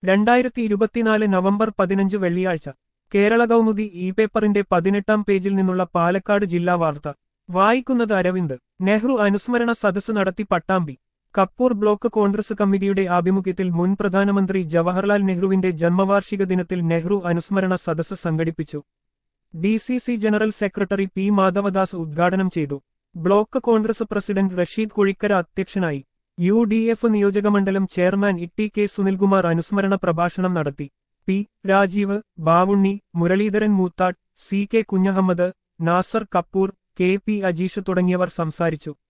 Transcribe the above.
രണ്ടായിരത്തി ഇരുപത്തിനാല് നവംബർ പതിനഞ്ച് വെള്ളിയാഴ്ച കേരള കൗമുദി ഇ പേപ്പറിന്റെ പതിനെട്ടാം പേജിൽ നിന്നുള്ള പാലക്കാട് ജില്ലാ വാർത്ത വായിക്കുന്നത് അരവിന്ദ് നെഹ്റു അനുസ്മരണ സദസ്സ് നടത്തി പട്ടാമ്പി കപ്പൂർ ബ്ലോക്ക് കോൺഗ്രസ് കമ്മിറ്റിയുടെ ആഭിമുഖ്യത്തിൽ മുൻ പ്രധാനമന്ത്രി ജവഹർലാൽ നെഹ്റുവിന്റെ ജന്മവാർഷിക ദിനത്തിൽ നെഹ്റു അനുസ്മരണ സദസ്സ് സംഘടിപ്പിച്ചു D C C general secretary P Madhavadas ഉദ്ഘാടനം ചെയ്തു ബ്ലോക്ക് കോൺഗ്രസ് പ്രസിഡന്റ് റഷീദ് കുഴിക്കര അധ്യക്ഷനായി യു ഡി എഫ് നിയോജകമണ്ഡലം ചെയർമാൻ ഇട്ടി കെ സുനിൽകുമാർ അനുസ്മരണ പ്രഭാഷണം നടത്തി P Rajeev Bavunni Muraleedharan Moothad C K Kunhahammed Nasar Kappur K P Ajeesh തുടങ്ങിയവർ സംസാരിച്ചു